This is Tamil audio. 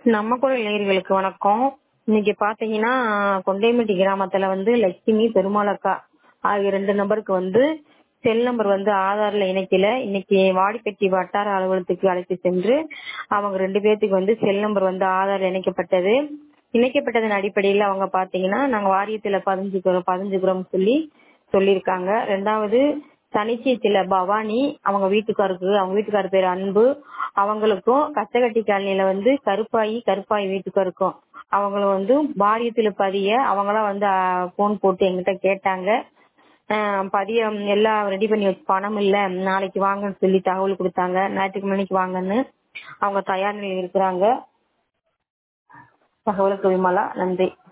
நம்ம குரல் நேயர்களுக்கு வணக்கம் இன்னைக்கு பாத்தீங்கன்னா கொண்டைமட்டி கிராமத்துல வந்து லட்சுமி பெருமாளக்கா ஆகிய ரெண்டு நபருக்கு வந்து செல் நம்பர் வந்து ஆதார்ல இணைக்கல இன்னைக்கு வாடிப்பட்டி வட்டார அலுவலகத்துக்கு அழைத்து சென்று அவங்க ரெண்டு பேர்த்துக்கு வந்து செல் நம்பர் வந்து ஆதார் இணைக்கப்பட்டது இணைக்கப்பட்டதன் அடிப்படையில் அவங்க பாத்தீங்கன்னா நாங்க வாரியத்துல பதிஞ்சுக்கிறோம் பதிஞ்சுக்கிறோம் சொல்லி சொல்லியிருக்காங்க ரெண்டாவது தனிச்சயத்துல பவானி அவங்க வீட்டுக்காருக்கு அவங்க வீட்டுக்காரர் பேர் அன்பு அவங்களுக்கும் கச்சகட்டி காலனில வந்து கருப்பாயி கருப்பாயி வீட்டுக்காருக்கும் அவங்களும் வந்து வாரியத்துல பதிய அவங்களாம் வந்து போன் போட்டு எங்கிட்ட கேட்டாங்க ஆஹ் பதியம் எல்லாம் ரெடி பண்ணி வச்சு பணம் இல்ல நாளைக்கு வாங்கன்னு சொல்லி தகவல் கொடுத்தாங்க ஞாயிற்றுக்கு மணிக்கு வாங்கன்னு அவங்க தயார் நிலையில் இருக்கிறாங்க தகவலுக்கு விமலா நன்றி